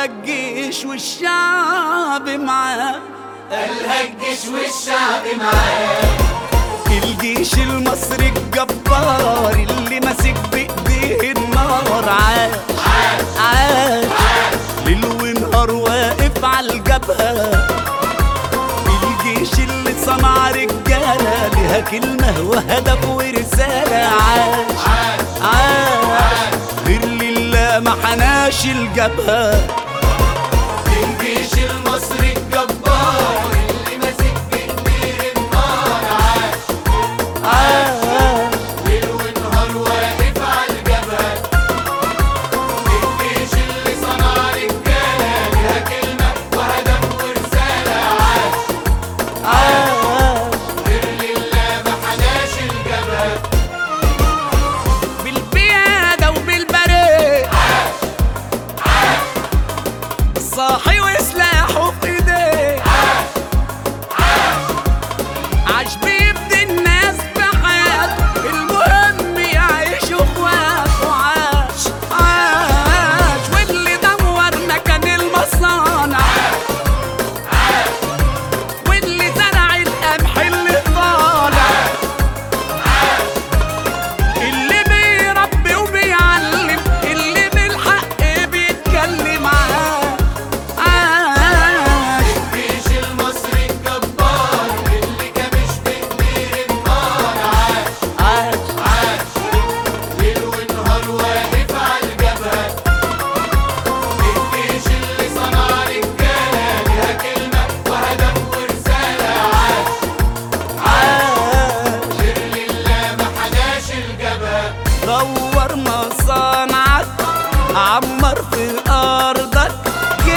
الجيش والشعب معاه قالها الجيش والشعب معاه الجيش المصري الجبار اللي ماسك بايديه النار عاش عاش ليل ونهار واقف على الجبهة الجيش اللي صنع رجالة ليها كلمة وهدف ورسالة عاش عاش غير لله ما حناش الجبهة الجيش المصري الجبار اللي ماسك بكبير النار عاش عاش ليل ونهار واقف على الجبهة الجيش اللي صنع رجالة ليها كلمة وهدف ورسالة عاش عاش غير لله ما حناش الجبهة بالبيادة وبالبريد صاحي وسلاحه في ايديه عاش بيبدي الناس بحياته المهم يعيشوا اخوات وعاش عاش واللي دور مكان المصانع واللي زرع القمح اللي طالع اللي بيربي وبيعلم اللي بالحق بيتكلم عاش عاش الجيش المصري الجبار اللي كمش بكبير النار عاش عاش عاش ليل ونهار واقف على الجبهة الجيش اللي صنع رجالة ليها كلمة وهدف ورسالة عاش عاش غير لله ما حناش الجبهة دور مصانعك عمر في ارضك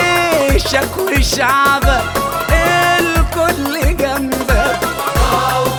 جيشك وشعبك الكل جنبك دور